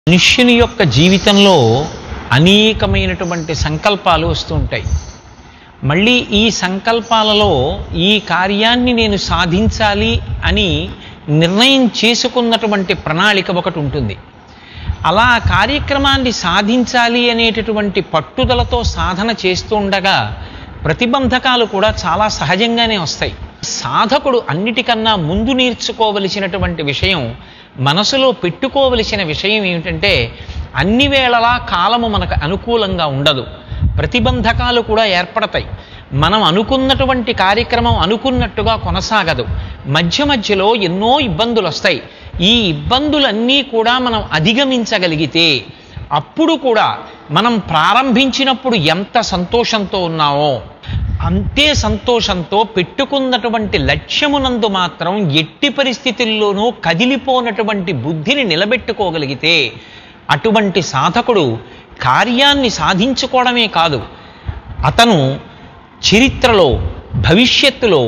మనుష్యుని యొక్క జీవితంలో అనేకమైనటువంటి సంకల్పాలు వస్తూ ఉంటాయి మళ్ళీ ఈ సంకల్పాలలో ఈ కార్యాన్ని నేను సాధించాలి అని నిర్ణయం చేసుకున్నటువంటి ప్రణాళిక ఒకటి ఉంటుంది అలా ఆ కార్యక్రమాన్ని సాధించాలి అనేటటువంటి పట్టుదలతో సాధన చేస్తూ ఉండగా ప్రతిబంధకాలు కూడా చాలా సహజంగానే వస్తాయి సాధకుడు అన్నిటికన్నా ముందు నేర్చుకోవలసినటువంటి విషయం మనసులో పెట్టుకోవలసిన విషయం ఏమిటంటే అన్ని వేళలా కాలము మనకు అనుకూలంగా ఉండదు ప్రతిబంధకాలు కూడా ఏర్పడతాయి మనం అనుకున్నటువంటి కార్యక్రమం అనుకున్నట్టుగా కొనసాగదు మధ్య మధ్యలో ఎన్నో ఇబ్బందులు వస్తాయి ఈ ఇబ్బందులన్నీ కూడా మనం అధిగమించగలిగితే అప్పుడు కూడా మనం ప్రారంభించినప్పుడు ఎంత సంతోషంతో ఉన్నామో అంతే సంతోషంతో పెట్టుకున్నటువంటి లక్ష్యమునందు మాత్రం ఎట్టి పరిస్థితుల్లోనూ కదిలిపోనటువంటి బుద్ధిని నిలబెట్టుకోగలిగితే అటువంటి సాధకుడు కార్యాన్ని సాధించుకోవడమే కాదు అతను చరిత్రలో భవిష్యత్తులో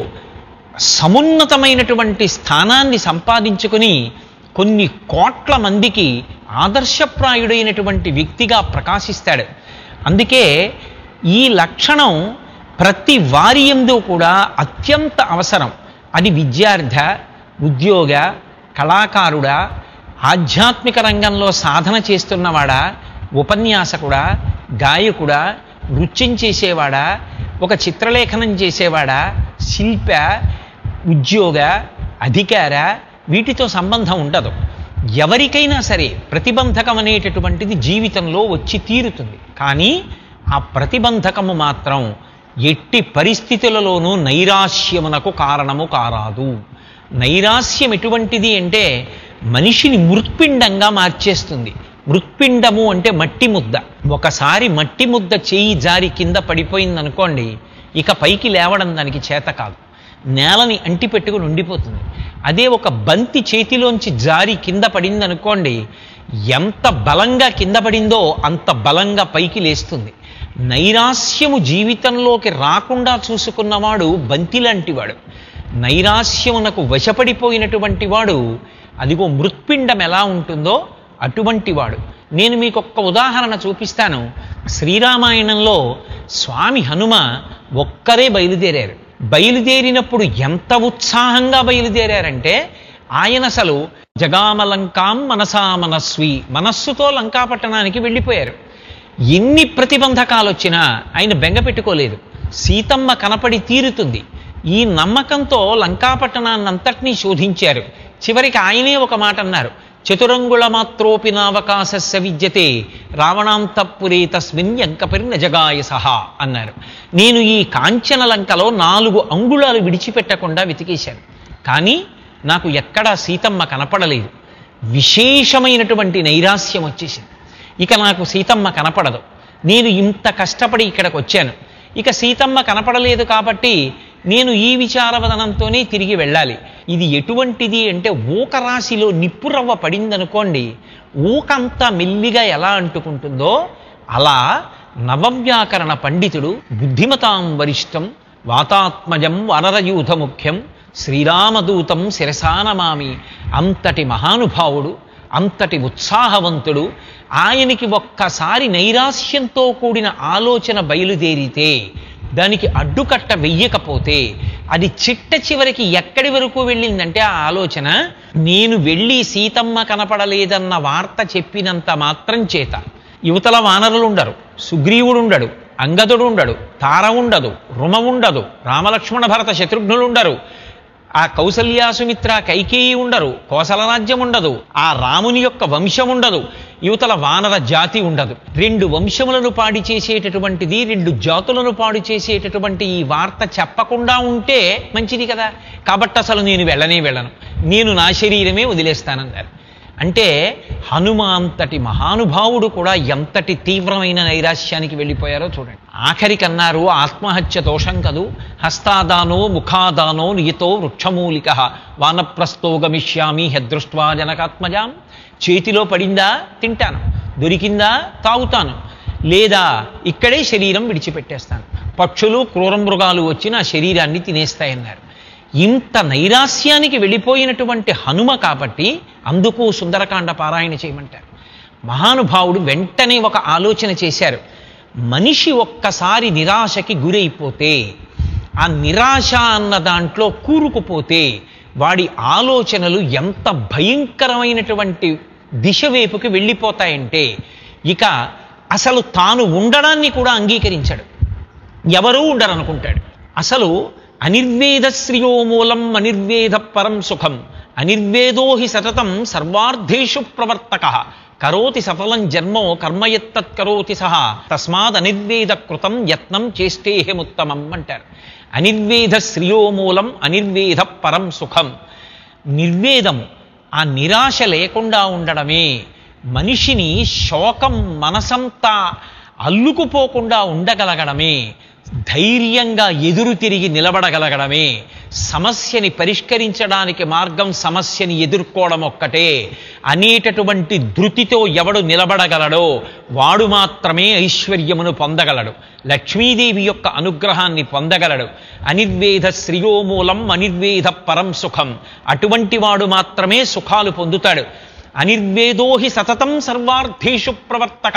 సమున్నతమైనటువంటి స్థానాన్ని సంపాదించుకుని కొన్ని కోట్ల మందికి ఆదర్శప్రాయుడైనటువంటి వ్యక్తిగా ప్రకాశిస్తాడు అందుకే ఈ లక్షణం ప్రతి వారి ఎందు కూడా అత్యంత అవసరం అది విద్యార్థ ఉద్యోగ కళాకారుడా ఆధ్యాత్మిక రంగంలో సాధన చేస్తున్నవాడా ఉపన్యాసకుడా గాయకుడా నృత్యం చేసేవాడా ఒక చిత్రలేఖనం చేసేవాడా శిల్ప ఉద్యోగ అధికార వీటితో సంబంధం ఉండదు ఎవరికైనా సరే ప్రతిబంధకం అనేటటువంటిది జీవితంలో వచ్చి తీరుతుంది కానీ ఆ ప్రతిబంధకము మాత్రం ఎట్టి పరిస్థితులలోనూ నైరాశ్యమునకు కారణము కారాదు నైరాస్యం ఎటువంటిది అంటే మనిషిని మృత్పిండంగా మార్చేస్తుంది మృత్పిండము అంటే మట్టి ముద్ద ఒకసారి మట్టి ముద్ద చేయి జారి కింద పడిపోయిందనుకోండి ఇక పైకి లేవడం దానికి చేత కాదు నేలని అంటి పెట్టుకుని ఉండిపోతుంది అదే ఒక బంతి చేతిలోంచి జారి కింద పడిందనుకోండి ఎంత బలంగా కింద పడిందో అంత బలంగా పైకి లేస్తుంది నైరాస్యము జీవితంలోకి రాకుండా చూసుకున్నవాడు బంతి లాంటివాడు నైరాస్యమునకు వశపడిపోయినటువంటి వాడు అదిగో మృత్పిండం ఎలా ఉంటుందో అటువంటి వాడు నేను మీకు ఒక్క ఉదాహరణ చూపిస్తాను శ్రీరామాయణంలో స్వామి హనుమ ఒక్కరే బయలుదేరారు బయలుదేరినప్పుడు ఎంత ఉత్సాహంగా బయలుదేరారంటే ఆయన అసలు జగామలంకాం మనసా మనస్వి మనస్సుతో లంకాపట్టణానికి వెళ్ళిపోయారు ఎన్ని ప్రతిబంధకాలు వచ్చినా ఆయన బెంగ పెట్టుకోలేదు సీతమ్మ కనపడి తీరుతుంది ఈ నమ్మకంతో లంకాపట్టణాన్నంతటినీ శోధించారు చివరికి ఆయనే ఒక మాట అన్నారు చతురంగుళ మాత్రోపి నావకాశస్య విద్యతే రావణాంతపురే తస్మిన్ యంకపరి జగాయ సహా అన్నారు నేను ఈ కాంచన లంకలో నాలుగు అంగుళాలు విడిచిపెట్టకుండా వెతికేశాను కానీ నాకు ఎక్కడా సీతమ్మ కనపడలేదు విశేషమైనటువంటి నైరాస్యం వచ్చేసింది ఇక నాకు సీతమ్మ కనపడదు నేను ఇంత కష్టపడి ఇక్కడికి వచ్చాను ఇక సీతమ్మ కనపడలేదు కాబట్టి నేను ఈ విచారవదనంతోనే తిరిగి వెళ్ళాలి ఇది ఎటువంటిది అంటే ఊకరాశిలో నిప్పురవ్వ పడిందనుకోండి ఊకంతా మెల్లిగా ఎలా అంటుకుంటుందో అలా నవవ్యాకరణ పండితుడు బుద్ధిమతాం వరిష్టం వాతాత్మజం వనరయూథ ముఖ్యం శ్రీరామదూతం శిరసానమామి అంతటి మహానుభావుడు అంతటి ఉత్సాహవంతుడు ఆయనకి ఒక్కసారి నైరాస్యంతో కూడిన ఆలోచన బయలుదేరితే దానికి అడ్డుకట్ట వెయ్యకపోతే అది చిట్ట చివరికి ఎక్కడి వరకు వెళ్ళిందంటే ఆ ఆలోచన నేను వెళ్ళి సీతమ్మ కనపడలేదన్న వార్త చెప్పినంత మాత్రం చేత యువతల వానరులు ఉండరు సుగ్రీవుడు ఉండడు అంగదుడు ఉండడు తార ఉండదు రుమ ఉండదు రామలక్ష్మణ భరత శత్రుఘ్నులు ఉండరు ఆ కౌసల్యాసుమిత్ర కైకేయి ఉండరు కోసల రాజ్యం ఉండదు ఆ రాముని యొక్క వంశం ఉండదు యువతల వానర జాతి ఉండదు రెండు వంశములను పాడి చేసేటటువంటిది రెండు జాతులను పాడు చేసేటటువంటి ఈ వార్త చెప్పకుండా ఉంటే మంచిది కదా కాబట్టి అసలు నేను వెళ్ళనే వెళ్ళను నేను నా శరీరమే వదిలేస్తానన్నారు అంటే హనుమాంతటి మహానుభావుడు కూడా ఎంతటి తీవ్రమైన నైరాశ్యానికి వెళ్ళిపోయారో చూడండి ఆఖరికన్నారు ఆత్మహత్య దోషం కదూ హస్తాదానో ముఖాదానో నియతో వృక్షమూలిక వానప్రస్థో గమిష్యామి హెదృష్ట్వా జనకాత్మజాం చేతిలో పడిందా తింటాను దొరికిందా తాగుతాను లేదా ఇక్కడే శరీరం విడిచిపెట్టేస్తాను పక్షులు క్రూర మృగాలు వచ్చి నా శరీరాన్ని తినేస్తాయన్నారు ఇంత నైరాస్యానికి వెళ్ళిపోయినటువంటి హనుమ కాబట్టి అందుకు సుందరకాండ పారాయణ చేయమంటారు మహానుభావుడు వెంటనే ఒక ఆలోచన చేశారు మనిషి ఒక్కసారి నిరాశకి గురైపోతే ఆ నిరాశ అన్న దాంట్లో కూరుకుపోతే వాడి ఆలోచనలు ఎంత భయంకరమైనటువంటి దిశ వైపుకి వెళ్ళిపోతాయంటే ఇక అసలు తాను ఉండడాన్ని కూడా అంగీకరించాడు ఎవరూ ఉండరనుకుంటాడు అసలు అనిర్వేద శ్రియోమూలం అనిర్వేద పరం సుఖం అనిర్వేదో హి సతతం సర్వార్థేషు ప్రవర్తక కరోతి సఫలం జన్మో కర్మయత్తత్ కరోతి సహ తస్మాద్ అనిర్వేద కృతం యత్నం చేష్టేహముత్తమం అంటారు అనిర్వేద శ్రియోమూలం అనిర్వేద పరం సుఖం నిర్వేదము ఆ నిరాశ లేకుండా ఉండడమే మనిషిని శోకం మనసంతా అల్లుకుపోకుండా ఉండగలగడమే ధైర్యంగా ఎదురు తిరిగి నిలబడగలగడమే సమస్యని పరిష్కరించడానికి మార్గం సమస్యని ఎదుర్కోవడం ఒక్కటే అనేటటువంటి ధృతితో ఎవడు నిలబడగలడో వాడు మాత్రమే ఐశ్వర్యమును పొందగలడు లక్ష్మీదేవి యొక్క అనుగ్రహాన్ని పొందగలడు అనిర్వేద శ్రియోమూలం అనిర్వేద పరం సుఖం అటువంటి వాడు మాత్రమే సుఖాలు పొందుతాడు అనిర్వేదోహి సతతం సర్వార్థేషు ప్రవర్తక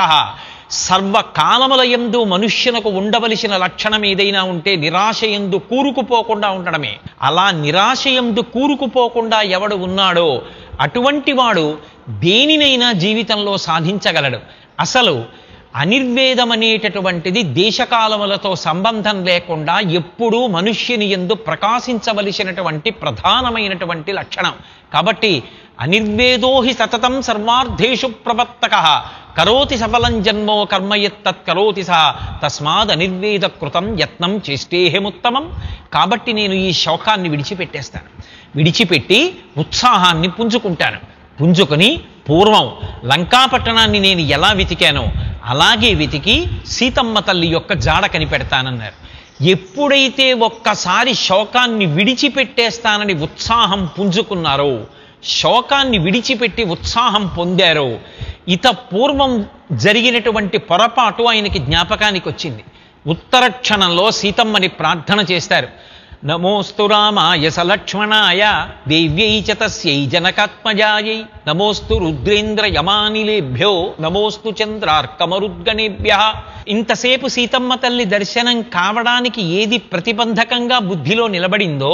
సర్వకాలములయందు మనుష్యునకు ఉండవలసిన లక్షణం ఏదైనా ఉంటే నిరాశయందు కూరుకుపోకుండా ఉండడమే అలా నిరాశయందు కూరుకుపోకుండా ఎవడు ఉన్నాడో అటువంటి వాడు దేనినైనా జీవితంలో సాధించగలడు అసలు అనిర్వేదం అనేటటువంటిది దేశకాలములతో సంబంధం లేకుండా ఎప్పుడూ మనుష్యుని ఎందు ప్రకాశించవలసినటువంటి ప్రధానమైనటువంటి లక్షణం కాబట్టి అనిర్వేదోహి సతతం సర్వార్థేషు ప్రవర్తక కరోతి సఫలం జన్మో కర్మయత్తత్ కరోతి సహ తస్మాద్ అనిర్వేద కృతం యత్నం చేష్టేహముత్తమం కాబట్టి నేను ఈ శోకాన్ని విడిచిపెట్టేస్తాను విడిచిపెట్టి ఉత్సాహాన్ని పుంజుకుంటాను పుంజుకొని పూర్వం లంకాపట్టణాన్ని నేను ఎలా వెతికానో అలాగే వెతికి సీతమ్మ తల్లి యొక్క జాడ కనిపెడతానన్నారు ఎప్పుడైతే ఒక్కసారి శోకాన్ని విడిచిపెట్టేస్తానని ఉత్సాహం పుంజుకున్నారో శోకాన్ని విడిచిపెట్టి ఉత్సాహం పొందారో ఇత పూర్వం జరిగినటువంటి పొరపాటు ఆయనకి జ్ఞాపకానికి వచ్చింది ఉత్తర క్షణంలో సీతమ్మని ప్రార్థన చేస్తారు నమోస్తు రామాయ సలక్ష్మణాయ దేవ్యై చ తస్యై జనకాత్మజాయై నమోస్తు రుద్రేంద్ర యమానిలేభ్యో నమోస్తు చంద్రార్కమరుద్గణేభ్య ఇంతసేపు సీతమ్మ తల్లి దర్శనం కావడానికి ఏది ప్రతిబంధకంగా బుద్ధిలో నిలబడిందో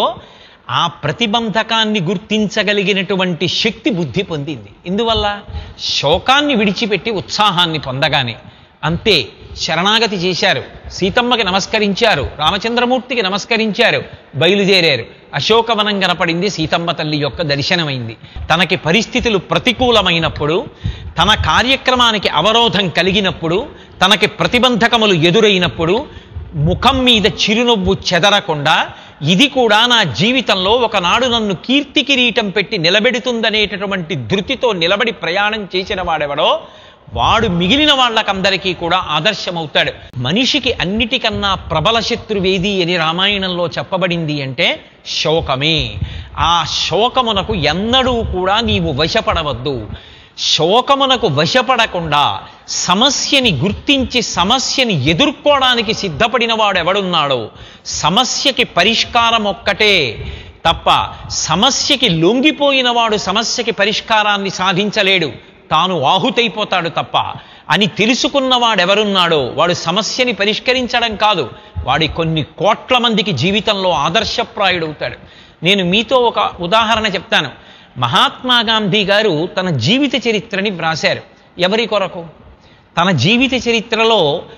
ఆ ప్రతిబంధకాన్ని గుర్తించగలిగినటువంటి శక్తి బుద్ధి పొందింది ఇందువల్ల శోకాన్ని విడిచిపెట్టి ఉత్సాహాన్ని పొందగానే అంతే శరణాగతి చేశారు సీతమ్మకి నమస్కరించారు రామచంద్రమూర్తికి నమస్కరించారు బయలుదేరారు అశోకవనం కనపడింది సీతమ్మ తల్లి యొక్క దర్శనమైంది తనకి పరిస్థితులు ప్రతికూలమైనప్పుడు తన కార్యక్రమానికి అవరోధం కలిగినప్పుడు తనకి ప్రతిబంధకములు ఎదురైనప్పుడు ముఖం మీద చిరునవ్వు చెదరకుండా ఇది కూడా నా జీవితంలో ఒకనాడు నన్ను కీర్తి కిరీటం పెట్టి నిలబెడుతుందనేటటువంటి ధృతితో నిలబడి ప్రయాణం చేసిన వాడెవడో వాడు మిగిలిన వాళ్ళకందరికీ కూడా ఆదర్శమవుతాడు మనిషికి అన్నిటికన్నా ప్రబల శత్రువేది అని రామాయణంలో చెప్పబడింది అంటే శోకమే ఆ శోకమునకు ఎన్నడూ కూడా నీవు వశపడవద్దు శోకమునకు వశపడకుండా సమస్యని గుర్తించి సమస్యని ఎదుర్కోవడానికి సిద్ధపడిన వాడు ఎవడున్నాడో సమస్యకి పరిష్కారం ఒక్కటే తప్ప సమస్యకి లొంగిపోయిన వాడు సమస్యకి పరిష్కారాన్ని సాధించలేడు తాను ఆహుతైపోతాడు తప్ప అని తెలుసుకున్నవాడెవరున్నాడో వాడు సమస్యని పరిష్కరించడం కాదు వాడి కొన్ని కోట్ల మందికి జీవితంలో ఆదర్శప్రాయుడవుతాడు నేను మీతో ఒక ఉదాహరణ చెప్తాను మహాత్మా గాంధీ గారు తన జీవిత చరిత్రని వ్రాశారు ఎవరి కొరకు తన జీవిత చరిత్రలో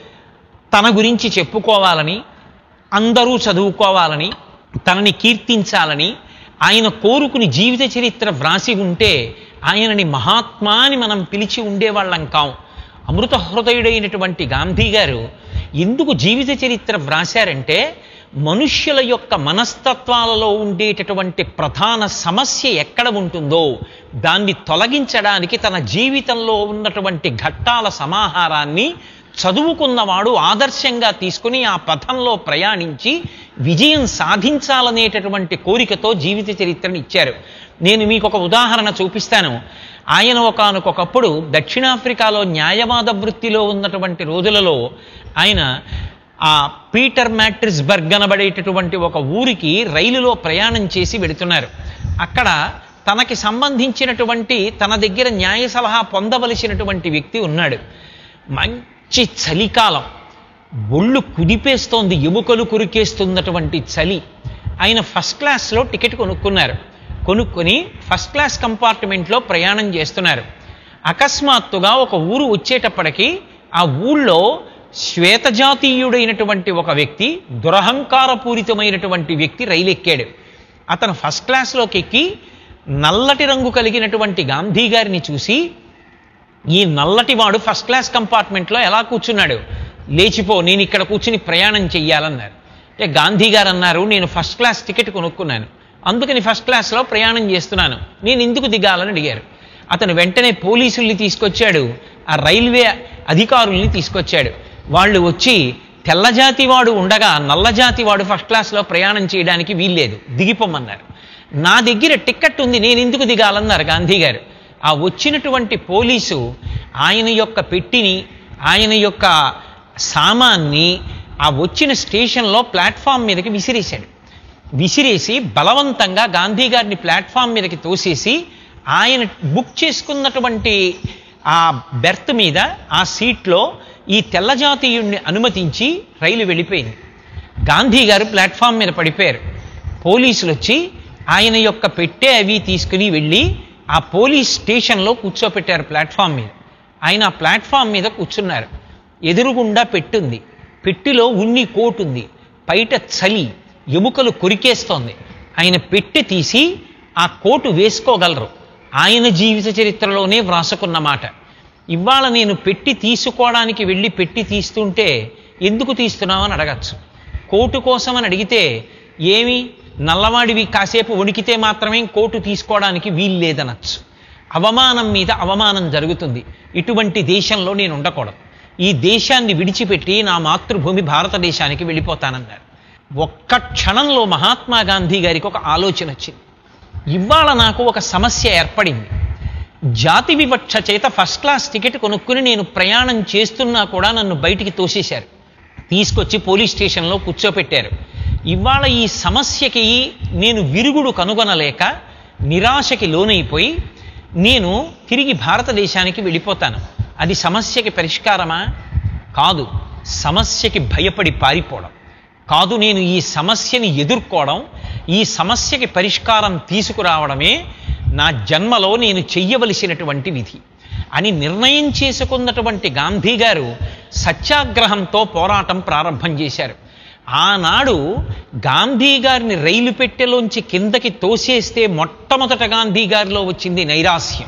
తన గురించి చెప్పుకోవాలని అందరూ చదువుకోవాలని తనని కీర్తించాలని ఆయన కోరుకుని జీవిత చరిత్ర వ్రాసి ఉంటే ఆయనని మహాత్మా అని మనం పిలిచి ఉండేవాళ్ళం కాం అమృత హృదయుడైనటువంటి గాంధీ గారు ఎందుకు జీవిత చరిత్ర వ్రాశారంటే మనుష్యుల యొక్క మనస్తత్వాలలో ఉండేటటువంటి ప్రధాన సమస్య ఎక్కడ ఉంటుందో దాన్ని తొలగించడానికి తన జీవితంలో ఉన్నటువంటి ఘట్టాల సమాహారాన్ని చదువుకున్నవాడు ఆదర్శంగా తీసుకుని ఆ పథంలో ప్రయాణించి విజయం సాధించాలనేటటువంటి కోరికతో జీవిత చరిత్రను ఇచ్చారు నేను మీకు ఒక ఉదాహరణ చూపిస్తాను ఆయన ఒకనకొకప్పుడు దక్షిణాఫ్రికాలో న్యాయవాద వృత్తిలో ఉన్నటువంటి రోజులలో ఆయన ఆ పీటర్ మ్యాట్రిస్బర్గ్ అనబడేటటువంటి ఒక ఊరికి రైలులో ప్రయాణం చేసి వెడుతున్నారు అక్కడ తనకి సంబంధించినటువంటి తన దగ్గర న్యాయ సలహా పొందవలసినటువంటి వ్యక్తి ఉన్నాడు మంచి చలికాలం ఒళ్ళు కుదిపేస్తోంది ఎముకలు కురికేస్తున్నటువంటి చలి ఆయన ఫస్ట్ క్లాస్లో టికెట్ కొనుక్కున్నారు కొనుక్కొని ఫస్ట్ క్లాస్ కంపార్ట్మెంట్లో ప్రయాణం చేస్తున్నారు అకస్మాత్తుగా ఒక ఊరు వచ్చేటప్పటికి ఆ ఊళ్ళో శ్వేతజాతీయుడైనటువంటి ఒక వ్యక్తి దురహంకారపూరితమైనటువంటి వ్యక్తి రైలు ఎక్కాడు అతను ఫస్ట్ క్లాస్లోకి ఎక్కి నల్లటి రంగు కలిగినటువంటి గాంధీ గారిని చూసి ఈ నల్లటి వాడు ఫస్ట్ క్లాస్ కంపార్ట్మెంట్లో ఎలా కూర్చున్నాడు లేచిపో నేను ఇక్కడ కూర్చుని ప్రయాణం చెయ్యాలన్నారు అంటే గాంధీ గారు అన్నారు నేను ఫస్ట్ క్లాస్ టికెట్ కొనుక్కున్నాను అందుకని ఫస్ట్ క్లాస్లో ప్రయాణం చేస్తున్నాను నేను ఎందుకు దిగాలని అడిగారు అతను వెంటనే పోలీసుల్ని తీసుకొచ్చాడు ఆ రైల్వే అధికారుల్ని తీసుకొచ్చాడు వాళ్ళు వచ్చి తెల్లజాతి వాడు ఉండగా నల్లజాతి వాడు ఫస్ట్ క్లాస్లో ప్రయాణం చేయడానికి వీల్లేదు దిగిపోమన్నారు నా దగ్గర టిక్కెట్ ఉంది నేను ఎందుకు దిగాలన్నారు గాంధీ గారు ఆ వచ్చినటువంటి పోలీసు ఆయన యొక్క పెట్టిని ఆయన యొక్క సామాన్ని ఆ వచ్చిన స్టేషన్లో ప్లాట్ఫామ్ మీదకి విసిరేశాడు విసిరేసి బలవంతంగా గాంధీ గారిని ప్లాట్ఫామ్ మీదకి తోసేసి ఆయన బుక్ చేసుకున్నటువంటి ఆ బెర్త్ మీద ఆ సీట్లో ఈ తెల్లజాతీయుణ్ణి అనుమతించి రైలు వెళ్ళిపోయింది గాంధీ గారు ప్లాట్ఫామ్ మీద పడిపోయారు పోలీసులు వచ్చి ఆయన యొక్క పెట్టే అవి తీసుకుని వెళ్ళి ఆ పోలీస్ స్టేషన్లో కూర్చోపెట్టారు ప్లాట్ఫామ్ మీద ఆయన ఆ ప్లాట్ఫామ్ మీద కూర్చున్నారు ఎదురుగుండా పెట్టుంది పెట్టిలో ఉన్ని కోటు ఉంది బయట చలి ఎముకలు కొరికేస్తోంది ఆయన పెట్టె తీసి ఆ కోటు వేసుకోగలరు ఆయన జీవిత చరిత్రలోనే వ్రాసుకున్న మాట ఇవాళ నేను పెట్టి తీసుకోవడానికి వెళ్ళి పెట్టి తీస్తుంటే ఎందుకు తీస్తున్నావు అని అడగచ్చు కోటు కోసం అని అడిగితే ఏమి నల్లవాడివి కాసేపు వణికితే మాత్రమే కోటు తీసుకోవడానికి వీల్లేదనొచ్చు అవమానం మీద అవమానం జరుగుతుంది ఇటువంటి దేశంలో నేను ఉండకూడదు ఈ దేశాన్ని విడిచిపెట్టి నా మాతృభూమి భారతదేశానికి వెళ్ళిపోతానన్నారు ఒక్క క్షణంలో మహాత్మా గాంధీ గారికి ఒక ఆలోచన వచ్చింది ఇవాళ నాకు ఒక సమస్య ఏర్పడింది జాతి వివక్ష చేత ఫస్ట్ క్లాస్ టికెట్ కొనుక్కుని నేను ప్రయాణం చేస్తున్నా కూడా నన్ను బయటికి తోసేశారు తీసుకొచ్చి పోలీస్ స్టేషన్లో కూర్చోపెట్టారు ఇవాళ ఈ సమస్యకి నేను విరుగుడు కనుగొనలేక నిరాశకి లోనైపోయి నేను తిరిగి భారతదేశానికి వెళ్ళిపోతాను అది సమస్యకి పరిష్కారమా కాదు సమస్యకి భయపడి పారిపోవడం కాదు నేను ఈ సమస్యని ఎదుర్కోవడం ఈ సమస్యకి పరిష్కారం తీసుకురావడమే నా జన్మలో నేను చెయ్యవలసినటువంటి విధి అని నిర్ణయం చేసుకున్నటువంటి గాంధీ గారు సత్యాగ్రహంతో పోరాటం ప్రారంభం చేశారు ఆనాడు గాంధీ గారిని రైలు పెట్టెలోంచి కిందకి తోసేస్తే మొట్టమొదట గాంధీ గారిలో వచ్చింది నైరాస్యం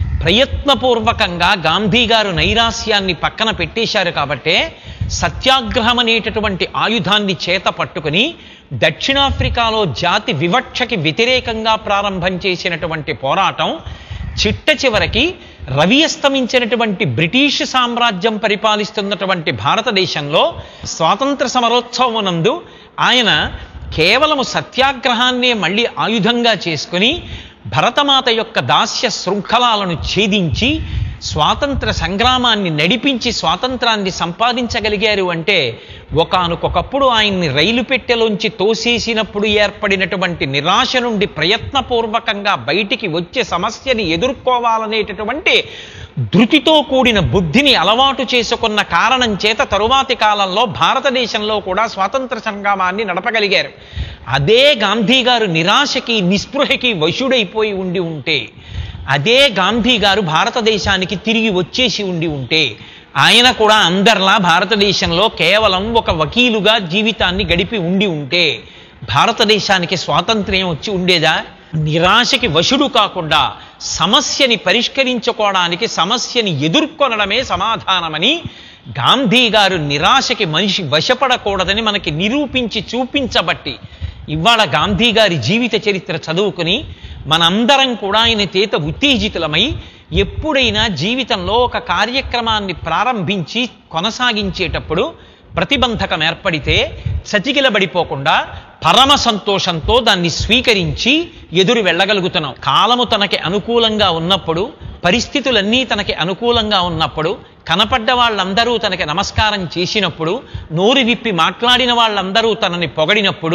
ప్రయత్నపూర్వకంగా గాంధీ గారు నైరాస్యాన్ని పక్కన పెట్టేశారు కాబట్టే సత్యాగ్రహం అనేటటువంటి ఆయుధాన్ని చేత పట్టుకుని దక్షిణాఫ్రికాలో జాతి వివక్షకి వ్యతిరేకంగా ప్రారంభం చేసినటువంటి పోరాటం చిట్ట చివరికి రవి అస్తమించినటువంటి బ్రిటిష్ సామ్రాజ్యం పరిపాలిస్తున్నటువంటి భారతదేశంలో స్వాతంత్ర సమరోత్సవం నందు ఆయన కేవలము సత్యాగ్రహాన్నే మళ్ళీ ఆయుధంగా చేసుకుని భరతమాత యొక్క దాస్య శృంఖలాలను ఛేదించి స్వాతంత్ర సంగ్రామాన్ని నడిపించి స్వాతంత్రాన్ని సంపాదించగలిగారు అంటే ఒకానొకప్పుడు ఆయన్ని రైలు పెట్టెలోంచి తోసేసినప్పుడు ఏర్పడినటువంటి నిరాశ నుండి ప్రయత్నపూర్వకంగా బయటికి వచ్చే సమస్యని ఎదుర్కోవాలనేటటువంటి ధృతితో కూడిన బుద్ధిని అలవాటు చేసుకున్న కారణం చేత తరువాతి కాలంలో భారతదేశంలో కూడా స్వాతంత్ర సంగ్రామాన్ని నడపగలిగారు అదే గాంధీ గారు నిరాశకి నిస్పృహకి వశుడైపోయి ఉండి ఉంటే అదే గాంధీ గారు భారతదేశానికి తిరిగి వచ్చేసి ఉండి ఉంటే ఆయన కూడా అందరిలా భారతదేశంలో కేవలం ఒక వకీలుగా జీవితాన్ని గడిపి ఉండి ఉంటే భారతదేశానికి స్వాతంత్ర్యం వచ్చి ఉండేదా నిరాశకి వశుడు కాకుండా సమస్యని పరిష్కరించుకోవడానికి సమస్యని ఎదుర్కొనడమే సమాధానమని గాంధీ గారు నిరాశకి మనిషి వశపడకూడదని మనకి నిరూపించి చూపించబట్టి ఇవాళ గాంధీ గారి జీవిత చరిత్ర చదువుకుని మనందరం కూడా ఆయన చేత ఉత్తేజితులమై ఎప్పుడైనా జీవితంలో ఒక కార్యక్రమాన్ని ప్రారంభించి కొనసాగించేటప్పుడు ప్రతిబంధకం ఏర్పడితే చతికిలబడిపోకుండా పరమ సంతోషంతో దాన్ని స్వీకరించి ఎదురు వెళ్ళగలుగుతున్నాం కాలము తనకి అనుకూలంగా ఉన్నప్పుడు పరిస్థితులన్నీ తనకి అనుకూలంగా ఉన్నప్పుడు కనపడ్డ వాళ్ళందరూ తనకి నమస్కారం చేసినప్పుడు నోరు విప్పి మాట్లాడిన వాళ్ళందరూ తనని పొగడినప్పుడు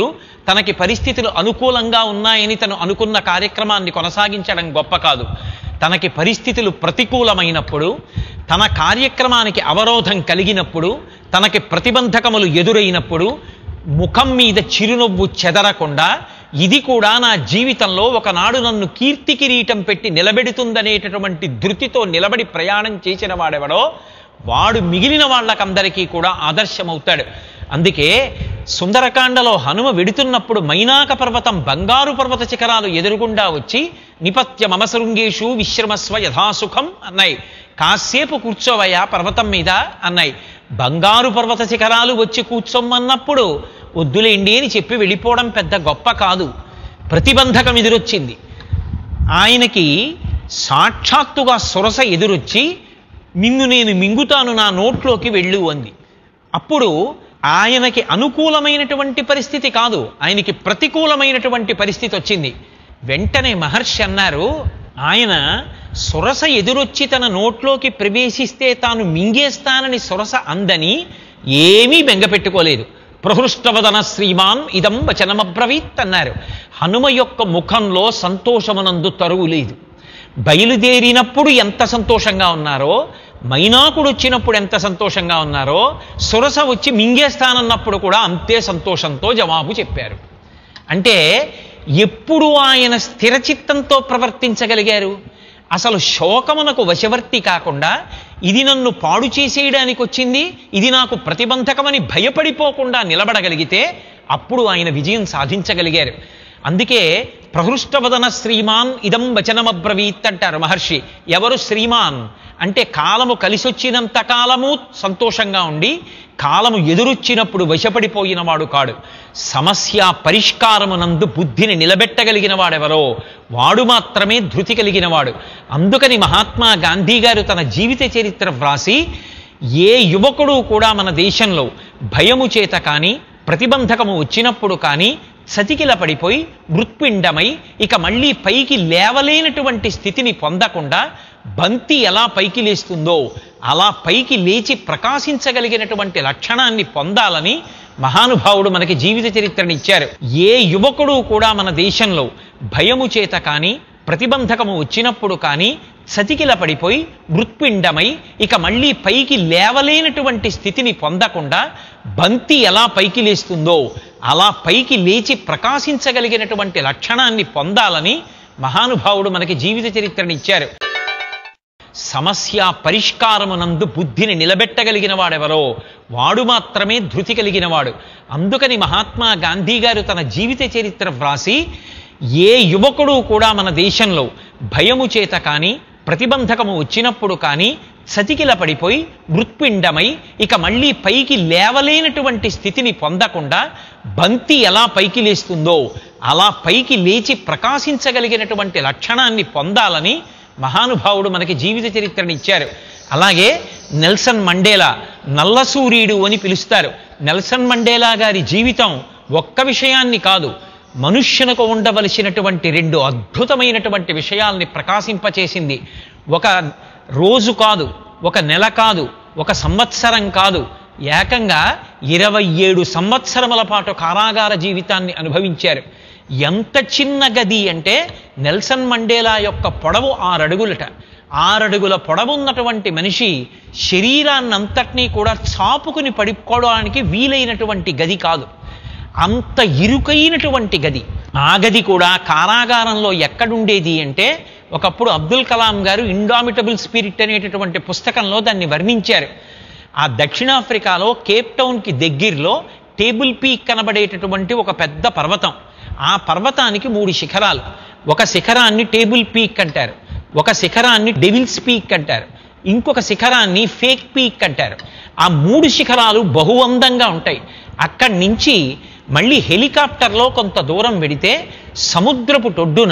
తనకి పరిస్థితులు అనుకూలంగా ఉన్నాయని తను అనుకున్న కార్యక్రమాన్ని కొనసాగించడం గొప్ప కాదు తనకి పరిస్థితులు ప్రతికూలమైనప్పుడు తన కార్యక్రమానికి అవరోధం కలిగినప్పుడు తనకి ప్రతిబంధకములు ఎదురైనప్పుడు ముఖం మీద చిరునవ్వు చెదరకుండా ఇది కూడా నా జీవితంలో ఒకనాడు నన్ను కీర్తి కిరీటం పెట్టి నిలబెడుతుందనేటటువంటి ధృతితో నిలబడి ప్రయాణం చేసిన వాడెవడో వాడు మిగిలిన వాళ్ళకందరికీ కూడా ఆదర్శమవుతాడు అందుకే సుందరకాండలో హనుమ వెడుతున్నప్పుడు మైనాక పర్వతం బంగారు పర్వత శిఖరాలు ఎదురుగుండా వచ్చి నిపత్య మమసృంగేషు విశ్రమస్వ యథాసుఖం అన్నాయి కాసేపు కూర్చోవయ్యా పర్వతం మీద అన్నాయి బంగారు పర్వత శిఖరాలు వచ్చి కూర్చోమన్నప్పుడు వద్దులేండి అని చెప్పి వెళ్ళిపోవడం పెద్ద గొప్ప కాదు ప్రతిబంధకం ఎదురొచ్చింది ఆయనకి సాక్షాత్తుగా సొరస ఎదురొచ్చి నిన్ను నేను మింగుతాను నా నోట్లోకి వెళ్ళు అంది అప్పుడు ఆయనకి అనుకూలమైనటువంటి పరిస్థితి కాదు ఆయనకి ప్రతికూలమైనటువంటి పరిస్థితి వచ్చింది వెంటనే మహర్షి అన్నారు ఆయన సొరస ఎదురొచ్చి తన నోట్లోకి ప్రవేశిస్తే తాను మింగేస్తానని సొరస అందని ఏమీ బెంగపెట్టుకోలేదు ప్రహృష్టవదన శ్రీమాన్ ఇదం వచనమబ్రవీత్ అన్నారు హనుమ యొక్క ముఖంలో సంతోషమునందు తరువు లేదు బయలుదేరినప్పుడు ఎంత సంతోషంగా ఉన్నారో మైనాకుడు వచ్చినప్పుడు ఎంత సంతోషంగా ఉన్నారో సురస వచ్చి మింగేస్తానన్నప్పుడు కూడా అంతే సంతోషంతో జవాబు చెప్పారు అంటే ఎప్పుడు ఆయన స్థిరచిత్తంతో ప్రవర్తించగలిగారు అసలు శోకమునకు వశవర్తి కాకుండా ఇది నన్ను పాడు చేసేయడానికి వచ్చింది ఇది నాకు ప్రతిబంధకమని భయపడిపోకుండా నిలబడగలిగితే అప్పుడు ఆయన విజయం సాధించగలిగారు అందుకే ప్రహృష్టవదన శ్రీమాన్ ఇదం వచనమబ్రవీత్ అంటారు మహర్షి ఎవరు శ్రీమాన్ అంటే కాలము కలిసొచ్చినంత కాలము సంతోషంగా ఉండి కాలము ఎదురొచ్చినప్పుడు వశపడిపోయిన వాడు కాడు సమస్య పరిష్కారమునందు బుద్ధిని నిలబెట్టగలిగిన వాడెవరో వాడు మాత్రమే ధృతి కలిగిన వాడు అందుకని మహాత్మా గాంధీ గారు తన జీవిత చరిత్ర వ్రాసి ఏ యువకుడు కూడా మన దేశంలో భయము చేత కానీ ప్రతిబంధకము వచ్చినప్పుడు కానీ సతికిల పడిపోయి మృత్పిండమై ఇక మళ్ళీ పైకి లేవలేనటువంటి స్థితిని పొందకుండా బంతి ఎలా పైకి లేస్తుందో అలా పైకి లేచి ప్రకాశించగలిగినటువంటి లక్షణాన్ని పొందాలని మహానుభావుడు మనకి జీవిత చరిత్రని ఇచ్చారు ఏ యువకుడు కూడా మన దేశంలో భయము చేత కానీ ప్రతిబంధకము వచ్చినప్పుడు కానీ సతికిల పడిపోయి మృత్పిండమై ఇక మళ్ళీ పైకి లేవలేనటువంటి స్థితిని పొందకుండా బంతి ఎలా పైకి లేస్తుందో అలా పైకి లేచి ప్రకాశించగలిగినటువంటి లక్షణాన్ని పొందాలని మహానుభావుడు మనకి జీవిత చరిత్రని ఇచ్చారు సమస్య పరిష్కారమునందు బుద్ధిని నిలబెట్టగలిగిన వాడెవరో వాడు మాత్రమే ధృతి కలిగిన వాడు అందుకని మహాత్మా గాంధీ గారు తన జీవిత చరిత్ర వ్రాసి ఏ యువకుడు కూడా మన దేశంలో భయము చేత కానీ ప్రతిబంధకము వచ్చినప్పుడు కానీ సతికిల పడిపోయి మృత్పిండమై ఇక మళ్ళీ పైకి లేవలేనటువంటి స్థితిని పొందకుండా బంతి ఎలా పైకి లేస్తుందో అలా పైకి లేచి ప్రకాశించగలిగినటువంటి లక్షణాన్ని పొందాలని మహానుభావుడు మనకి జీవిత చరిత్రని ఇచ్చారు అలాగే నెల్సన్ మండేలా నల్ల సూర్యుడు అని పిలుస్తారు నెల్సన్ మండేలా గారి జీవితం ఒక్క విషయాన్ని కాదు మనుష్యునకు ఉండవలసినటువంటి రెండు అద్భుతమైనటువంటి విషయాల్ని ప్రకాశింపచేసింది ఒక రోజు కాదు ఒక నెల కాదు ఒక సంవత్సరం కాదు ఏకంగా ఇరవై ఏడు సంవత్సరముల పాటు కారాగార జీవితాన్ని అనుభవించారు ఎంత చిన్న గది అంటే నెల్సన్ మండేలా యొక్క పొడవు ఆరడుగులట ఆరడుగుల పొడవున్నటువంటి మనిషి శరీరాన్నంతటినీ కూడా చాపుకుని పడుకోవడానికి వీలైనటువంటి గది కాదు అంత ఇరుకైనటువంటి గది ఆ గది కూడా కారాగారంలో ఎక్కడుండేది అంటే ఒకప్పుడు అబ్దుల్ కలాం గారు ఇండామిటబుల్ స్పిరిట్ అనేటటువంటి పుస్తకంలో దాన్ని వర్ణించారు ఆ దక్షిణాఫ్రికాలో కేప్ టౌన్కి దగ్గరలో టేబుల్ పీక్ కనబడేటటువంటి ఒక పెద్ద పర్వతం ఆ పర్వతానికి మూడు శిఖరాలు ఒక శిఖరాన్ని టేబుల్ పీక్ అంటారు ఒక శిఖరాన్ని డెవిల్స్ పీక్ అంటారు ఇంకొక శిఖరాన్ని ఫేక్ పీక్ అంటారు ఆ మూడు శిఖరాలు బహు అందంగా ఉంటాయి అక్కడి నుంచి మళ్ళీ హెలికాప్టర్లో కొంత దూరం వెడితే సముద్రపు టొడ్డున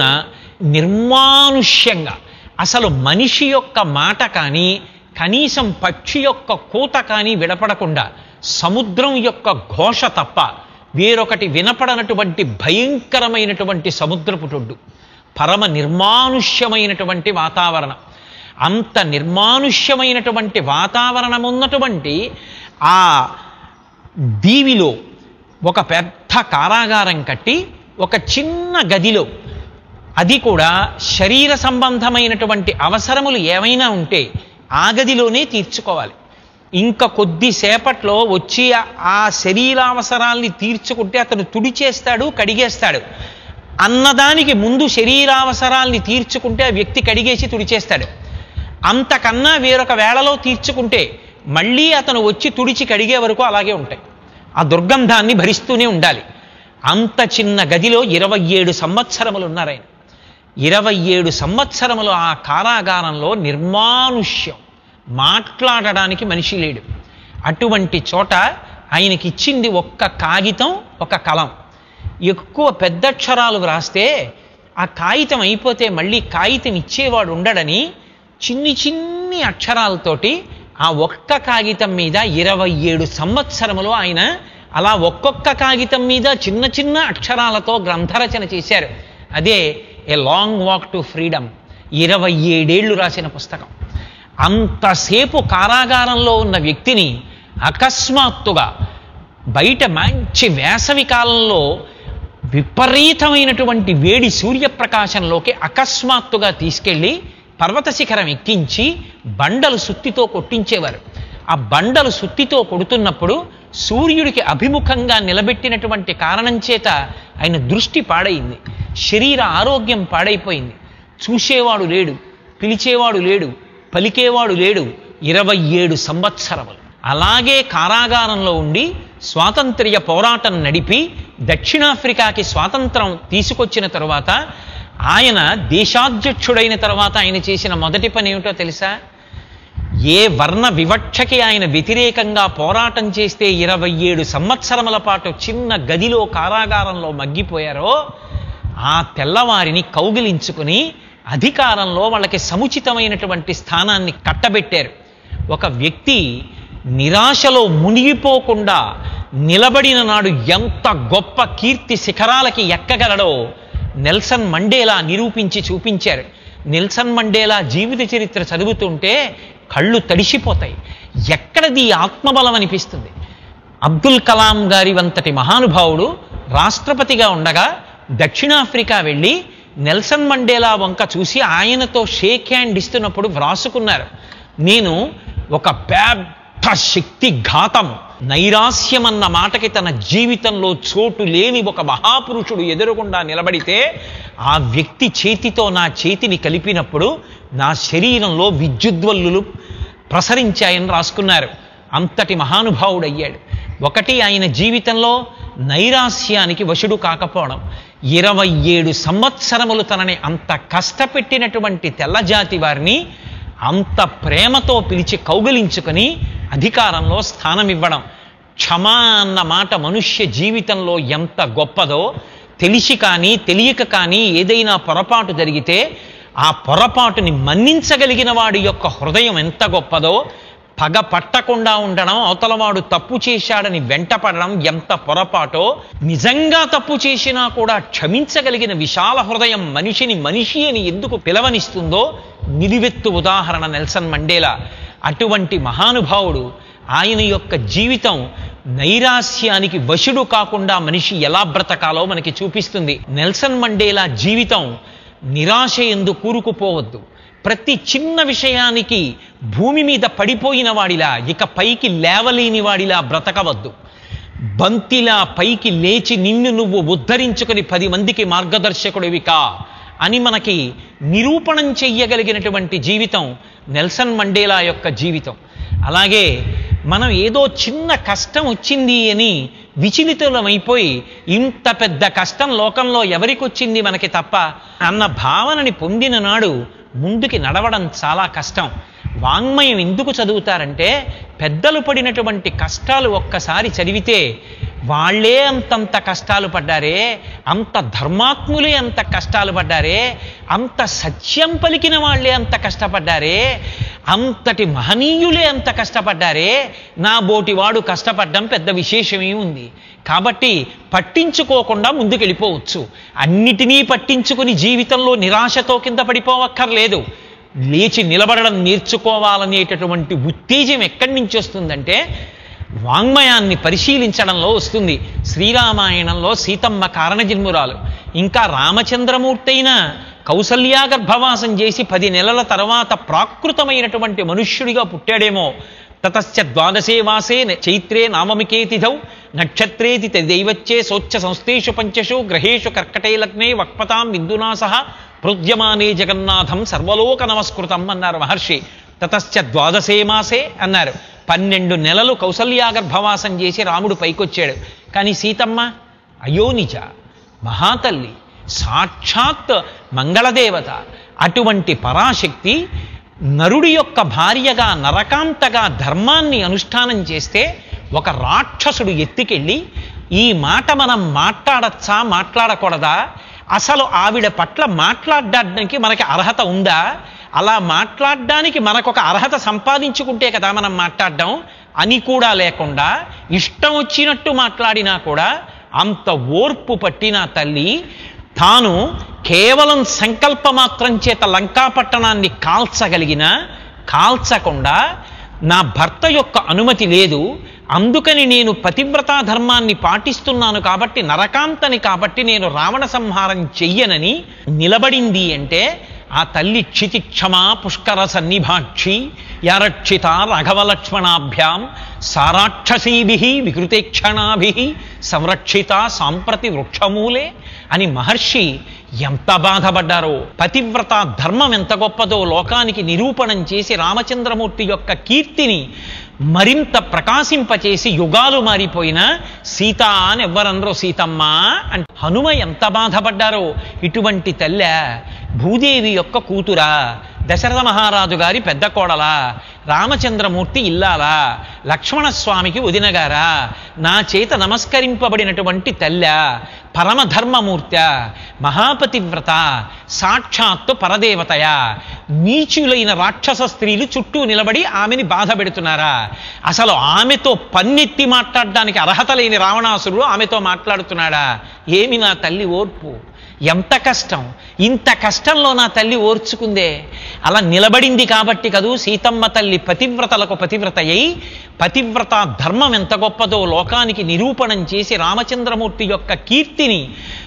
నిర్మానుష్యంగా అసలు మనిషి యొక్క మాట కానీ కనీసం పక్షి యొక్క కూత కానీ విడపడకుండా సముద్రం యొక్క ఘోష తప్ప వేరొకటి వినపడనటువంటి భయంకరమైనటువంటి సముద్రపు టొడ్డు పరమ నిర్మానుష్యమైనటువంటి వాతావరణం అంత నిర్మానుష్యమైనటువంటి వాతావరణం ఉన్నటువంటి ఆ దీవిలో ఒక పెద్ద కారాగారం కట్టి ఒక చిన్న గదిలో అది కూడా శరీర సంబంధమైనటువంటి అవసరములు ఏమైనా ఉంటే ఆ గదిలోనే తీర్చుకోవాలి ఇంకా కొద్దిసేపట్లో వచ్చి ఆ- ఆ శరీరావసరాల్ని తీర్చుకుంటే అతను తుడిచేస్తాడు కడిగేస్తాడు అన్నదానికి ముందు శరీరావసరాల్ని తీర్చుకుంటే ఆ వ్యక్తి కడిగేసి తుడిచేస్తాడు అంతకన్నా వేరొక వేళలో తీర్చుకుంటే మళ్ళీ అతను వచ్చి తుడిచి కడిగే వరకు అలాగే ఉంటాయి ఆ దుర్గంధాన్ని భరిస్తూనే ఉండాలి అంత చిన్న గదిలో ఇరవై ఏడు సంవత్సరములు ఉన్నారు ఆయన ఇరవై ఏడు సంవత్సరములు ఆ కారాగారంలో నిర్మానుష్యం మాట్లాడడానికి మనిషి లేడు అటువంటి చోట ఆయనకి ఇచ్చింది ఒక్క కాగితం ఒక కలం ఎక్కువ పెద్దక్షరాలు వ్రాస్తే ఆ కాగితం అయిపోతే మళ్ళీ కాగితం ఇచ్చేవాడు ఉండడని చిన్ని చిన్ని అక్షరాలతోటి ఆ ఒక్క కాగితం మీద ఇరవై ఏడు సంవత్సరములు ఆయన అలా ఒక్కొక్క కాగితం మీద చిన్న చిన్న అక్షరాలతో గ్రంథరచన చేశారు అదే a long walk to freedom ఇరవై ఏడేళ్లు రాసిన పుస్తకం అంతసేపు కారాగారంలో ఉన్న వ్యక్తిని అకస్మాత్తుగా బయట మంచి వేసవి కాలంలో విపరీతమైనటువంటి వేడి సూర్యప్రకాశంలోకి అకస్మాత్తుగా తీసుకెళ్ళి పర్వత శిఖరం ఎక్కించి బండలు సుత్తితో కొట్టించేవారు ఆ బండలు సుత్తితో కొడుతున్నప్పుడు సూర్యుడికి అభిముఖంగా నిలబెట్టినటువంటి కారణం చేత ఆయన దృష్టి పాడైంది శరీర ఆరోగ్యం పాడైపోయింది చూసేవాడు లేడు పిలిచేవాడు లేడు పలికేవాడు లేడు ఇరవై ఏడు సంవత్సరములు అలాగే కారాగారంలో ఉండి స్వాతంత్ర్య పోరాటం నడిపి దక్షిణాఫ్రికాకి స్వాతంత్రం తీసుకొచ్చిన తరువాత ఆయన దేశాధ్యక్షుడైన తర్వాత ఆయన చేసిన మొదటి పని ఏమిటో తెలుసా ఏ వర్ణ వివక్షకి ఆయన వ్యతిరేకంగా పోరాటం చేస్తే ఇరవై ఏడు సంవత్సరముల పాటు చిన్న గదిలో కారాగారంలో మగ్గిపోయారో ఆ తెల్లవారిని కౌగిలించుకుని అధికారంలో వాళ్ళకి సముచితమైనటువంటి స్థానాన్ని కట్టబెట్టారు ఒక వ్యక్తి నిరాశలో మునిగిపోకుండా నిలబడిన నాడు ఎంత గొప్ప కీర్తి శిఖరాలకి ఎక్కగలడో నెల్సన్ మండేలా నిరూపించి చూపించారు నెల్సన్ మండేలా జీవిత చరిత్ర చదువుతుంటే కళ్ళు తడిసిపోతాయి ఎక్కడది ఈ ఆత్మబలం అనిపిస్తుంది అబ్దుల్ కలాం గారి వంతటి మహానుభావుడు రాష్ట్రపతిగా ఉండగా దక్షిణాఫ్రికా వెళ్ళి నెల్సన్ మండేలా వంక చూసి ఆయనతో షేక్ హ్యాండ్ ఇస్తున్నప్పుడు వ్రాసుకున్నారు నేను ఒక పెద్ద శక్తి ఘాతం నైరాస్యం అన్న మాటకి తన జీవితంలో చోటు లేని ఒక మహాపురుషుడు ఎదురుగుండా నిలబడితే ఆ వ్యక్తి చేతితో నా చేతిని కలిపినప్పుడు నా శరీరంలో విద్యుద్వల్లులు ప్రసరించాయని రాసుకున్నారు అంతటి మహానుభావుడయ్యాడు ఒకటి ఆయన జీవితంలో నైరాస్యానికి వశుడు కాకపోవడం ఇరవై ఏడు సంవత్సరములు తనని అంత కష్టపెట్టినటువంటి తెల్లజాతి వారిని అంత ప్రేమతో పిలిచి కౌగిలించుకొని అధికారంలో స్థానం ఇవ్వడం క్షమా అన్న మాట మనుష్య జీవితంలో ఎంత గొప్పదో తెలిసి కానీ తెలియక కానీ ఏదైనా పొరపాటు జరిగితే ఆ పొరపాటుని మన్నించగలిగిన వాడి యొక్క హృదయం ఎంత గొప్పదో పగ పట్టకుండా ఉండడం అవతలవాడు తప్పు చేశాడని వెంటపడడం ఎంత పొరపాటో నిజంగా తప్పు చేసినా కూడా క్షమించగలిగిన విశాల హృదయం మనిషిని మనిషి అని ఎందుకు పిలవనిస్తుందో నిలువెత్తు ఉదాహరణ నెల్సన్ మండేలా అటువంటి మహానుభావుడు ఆయన యొక్క జీవితం నైరాస్యానికి వశుడు కాకుండా మనిషి ఎలా బ్రతకాలో మనకి చూపిస్తుంది నెల్సన్ మండేలా జీవితం నిరాశ ఎందు కూరుకుపోవద్దు ప్రతి చిన్న విషయానికి భూమి మీద పడిపోయిన వాడిలా ఇక పైకి లేవలేని వాడిలా బ్రతకవద్దు బంతిలా పైకి లేచి నిన్ను నువ్వు ఉద్ధరించుకొని పది మందికి మార్గదర్శకుడివి కా అని మనకి నిరూపణం చెయ్యగలిగినటువంటి జీవితం నెల్సన్ మండేలా యొక్క జీవితం అలాగే మనం ఏదో చిన్న కష్టం వచ్చింది అని విచలితులమైపోయి ఇంత పెద్ద కష్టం లోకంలో ఎవరికి వచ్చింది మనకి తప్ప అన్న భావనని పొందిన నాడు ముందుకి నడవడం చాలా కష్టం వాంగ్మయం ఎందుకు చదువుతారంటే పెద్దలు పడినటువంటి కష్టాలు ఒక్కసారి చదివితే వాళ్ళే అంతంత కష్టాలు పడ్డారే అంత ధర్మాత్ములే అంత కష్టాలు పడ్డారే అంత సత్యం పలికిన వాళ్ళే అంత కష్టపడ్డారే అంతటి మహనీయులే అంత కష్టపడ్డారే నా బోటివాడు కష్టపడ్డం పెద్ద విశేషమే ఉంది కాబట్టి పట్టించుకోకుండా ముందుకెళ్ళిపోవచ్చు అన్నిటినీ పట్టించుకుని జీవితంలో నిరాశతో కింద పడిపోవక్కర్లేదు లేచి నిలబడడం నేర్చుకోవాలనేటటువంటి ఉత్తేజం ఎక్కడి నుంచి వస్తుందంటే వాంగ్మయాన్ని పరిశీలించడంలో వస్తుంది శ్రీరామాయణంలో సీతమ్మ కారణజన్మురాలు ఇంకా రామచంద్రమూర్తి అయినా కౌసల్యాగర్భవాసం చేసి పది నెలల తర్వాత ప్రాకృతమైనటువంటి మనుష్యుడిగా పుట్టాడేమో తతశ్చ ద్వాదశే వాసే న- చైత్రే నామమికే తిథౌ నక్షత్రేతి దైవచ్చే సోచ్చ సంస్థేషు పంచషు గ్రహేషు కర్కటే లగ్నే వక్పతాం బిందునా సహ ప్రోద్యమానే జగన్నాథం సర్వలోక నమస్కృతం అన్నారు మహర్షి తతశ్చ ద్వాదశే మాసే అన్నారు పన్నెండు నెలలు కౌసల్యాగర్భవాసం చేసి రాముడు పైకొచ్చాడు కానీ సీతమ్మ అయోనిజ మహాతల్లి సాక్షాత్ మంగళదేవత అటువంటి పరాశక్తి నరుడి యొక్క భార్యగా నరకాంతగా ధర్మాన్ని అనుష్ఠానం చేస్తే ఒక రాక్షసుడు ఎత్తికెళ్ళి ఈ మాట మనం మాట్లాడచ్చా మాట్లాడకూడదా అసలు ఆవిడ పట్ల మాట్లాడడానికి మనకి అర్హత ఉందా అలా మాట్లాడడానికి మనకొక అర్హత సంపాదించుకుంటే కదా మనం మాట్లాడడం అని కూడా లేకుండా ఇష్టం వచ్చినట్టు మాట్లాడినా కూడా అంత ఓర్పు పట్టిన తల్లి తాను కేవలం సంకల్పమాత్రం చేత లంకాపట్టణాన్ని కాల్చగలిగిన కాల్చకుండా నా భర్త యొక్క అనుమతి లేదు అందుకని నేను పతివ్రతా ధర్మాన్ని పాటిస్తున్నాను కాబట్టి నరకాంతని కాబట్టి నేను రావణ సంహారం చెయ్యనని నిలబడింది అంటే ఆ తల్లి క్షితిక్షమా పుష్కర సన్నిభాక్షి యారక్షిత రాఘవలక్ష్మణాభ్యాం సారాక్షసీభి వికృతేక్షణాభి సంరక్షిత సాంప్రతి వృక్షమూలే అని మహర్షి ఎంత బాధపడ్డారో పతివ్రత ధర్మం ఎంత గొప్పదో లోకానికి నిరూపణం చేసి రామచంద్రమూర్తి యొక్క కీర్తిని మరింత ప్రకాశింపచేసి యుగాలు మారిపోయిన సీత అని ఎవ్వరనరో సీతమ్మ అంటే హనుమ ఎంత బాధపడ్డారో ఇటువంటి తల్లె భూదేవి యొక్క కూతురా దశరథ మహారాజు గారి పెద్ద కోడలా రామచంద్రమూర్తి ఇల్లాలా లక్ష్మణస్వామికి వదినగారా నా చేత నమస్కరింపబడినటువంటి తల్లె పరమధర్మమూర్త మహాపతివ్రత సాక్షాత్తు పరదేవతయ నీచులైన రాక్షస స్త్రీలు చుట్టూ నిలబడి ఆమెని బాధ పెడుతున్నారా అసలు ఆమెతో పన్నెత్తి మాట్లాడడానికి అర్హత లేని రావణాసురుడు ఆమెతో మాట్లాడుతున్నాడా ఏమి నా తల్లి ఓర్పు ఎంత కష్టం ఇంత కష్టంలో నా తల్లి ఓర్చుకుందే అలా నిలబడింది కాబట్టి కదూ సీతమ్మ తల్లి పతివ్రతలకు పతివ్రత అయి పతివ్రత ధర్మం ఎంత గొప్పదో లోకానికి నిరూపణం చేసి రామచంద్రమూర్తి యొక్క కీర్తిని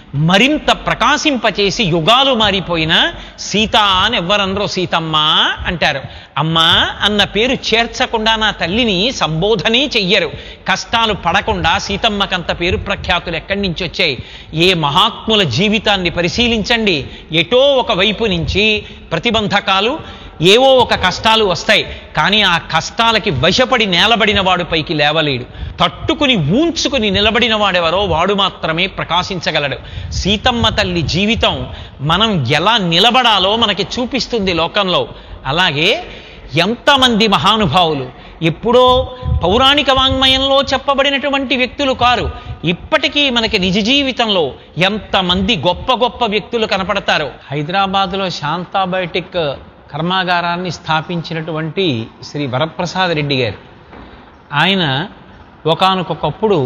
మరింత ప్రకాశింపచేసి యుగాలు మారిపోయిన సీత అని ఎవ్వరనరో సీతమ్మ అంటారు అమ్మా అన్న పేరు చేర్చకుండా నా తల్లిని సంబోధనే చెయ్యరు కష్టాలు పడకుండా సీతమ్మకంత పేరు ప్రఖ్యాతులు ఎక్కడి నుంచి వచ్చాయి ఏ మహాత్ముల జీవితాన్ని పరిశీలించండి ఎటో ఒక వైపు నుంచి ప్రతిబంధకాలు ఏవో ఒక కష్టాలు వస్తాయి కానీ ఆ కష్టాలకి వశపడి నేలబడిన వాడు పైకి లేవలేడు తట్టుకుని ఊంచుకుని నిలబడిన వాడెవరో వాడు మాత్రమే ప్రకాశించగలడు సీతమ్మ తల్లి జీవితం మనం ఎలా నిలబడాలో మనకి చూపిస్తుంది లోకంలో అలాగే ఎంతమంది మహానుభావులు ఎప్పుడో పౌరాణిక వాంగ్మయంలో చెప్పబడినటువంటి వ్యక్తులు కారు ఇప్పటికీ మనకి నిజ జీవితంలో ఎంతమంది గొప్ప గొప్ప వ్యక్తులు కనపడతారు హైదరాబాద్లో శాంతాబయోటిక్ కర్మాగారాన్ని స్థాపించినటువంటి శ్రీ వరప్రసాద్ రెడ్డి గారు ఆయన ఒకానొకప్పుడు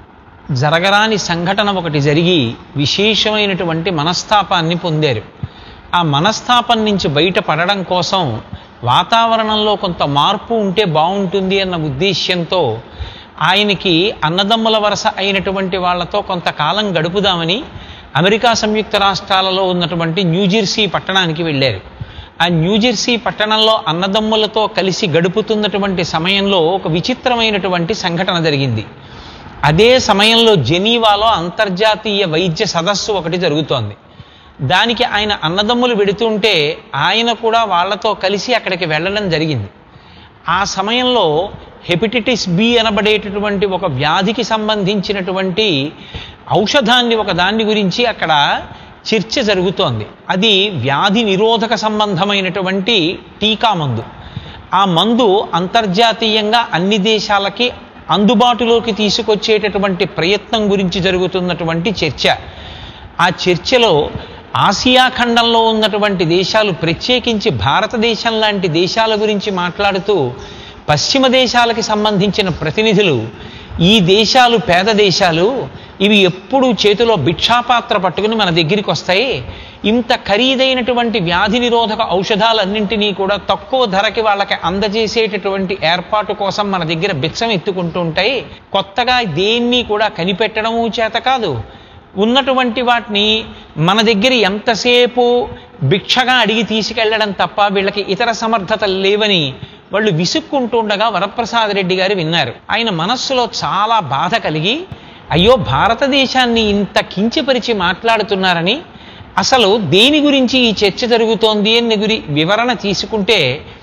జరగరాని సంఘటన ఒకటి జరిగి విశేషమైనటువంటి మనస్తాపాన్ని పొందారు ఆ మనస్తాపం నుంచి బయటపడడం కోసం వాతావరణంలో కొంత మార్పు ఉంటే బాగుంటుంది అన్న ఉద్దేశ్యంతో ఆయనకి అన్నదమ్ముల వరస అయినటువంటి వాళ్ళతో కొంతకాలం గడుపుదామని అమెరికా సంయుక్త రాష్ట్రాలలో ఉన్నటువంటి న్యూజెర్సీ పట్టణానికి వెళ్ళారు ఆ న్యూజెర్సీ పట్టణంలో అన్నదమ్ములతో కలిసి గడుపుతున్నటువంటి సమయంలో ఒక విచిత్రమైనటువంటి సంఘటన జరిగింది అదే సమయంలో జెనీవాలో అంతర్జాతీయ వైద్య సదస్సు ఒకటి జరుగుతోంది దానికి ఆయన అన్నదమ్ములు వెడుతుంటే ఆయన కూడా వాళ్ళతో కలిసి అక్కడికి వెళ్ళడం జరిగింది ఆ సమయంలో హెపటైటిస్ బి అనబడేటటువంటి ఒక వ్యాధికి సంబంధించినటువంటి ఔషధాన్ని ఒక దాన్ని గురించి అక్కడ చర్చ జరుగుతోంది అది వ్యాధి నిరోధక సంబంధమైనటువంటి టీకా మందు ఆ మందు అంతర్జాతీయంగా అన్ని దేశాలకి అందుబాటులోకి తీసుకొచ్చేటటువంటి ప్రయత్నం గురించి జరుగుతున్నటువంటి చర్చ ఆ చర్చలో ఆసియా ఖండంలో ఉన్నటువంటి దేశాలు ప్రత్యేకించి భారతదేశం లాంటి దేశాల గురించి మాట్లాడుతూ పశ్చిమ దేశాలకి సంబంధించిన ప్రతినిధులు ఈ దేశాలు పేద దేశాలు ఇవి ఎప్పుడు చేతిలో భిక్షాపాత్ర పట్టుకుని మన దగ్గరికి వస్తాయి ఇంత ఖరీదైనటువంటి వ్యాధి నిరోధక ఔషధాలన్నింటినీ కూడా తక్కువ ధరకి వాళ్ళకి అందజేసేటటువంటి ఏర్పాటు కోసం మన దగ్గర బిచ్చం ఎత్తుకుంటూ ఉంటాయి కొత్తగా దేన్ని కూడా కనిపెట్టడము చేత కాదు ఉన్నటువంటి వాటిని మన దగ్గర ఎంతసేపు భిక్షగా అడిగి తీసుకెళ్లడం తప్ప వీళ్ళకి ఇతర సమర్థతలు లేవని వాళ్ళు విసుక్కుంటూ ఉండగా వరప్రసాద్ రెడ్డి గారు విన్నారు ఆయన మనస్సులో చాలా బాధ కలిగి అయ్యో భారతదేశాన్ని ఇంత కించపరిచి మాట్లాడుతున్నారని అసలు దేని గురించి ఈ చర్చ జరుగుతోంది అని గురి వివరణ తీసుకుంటే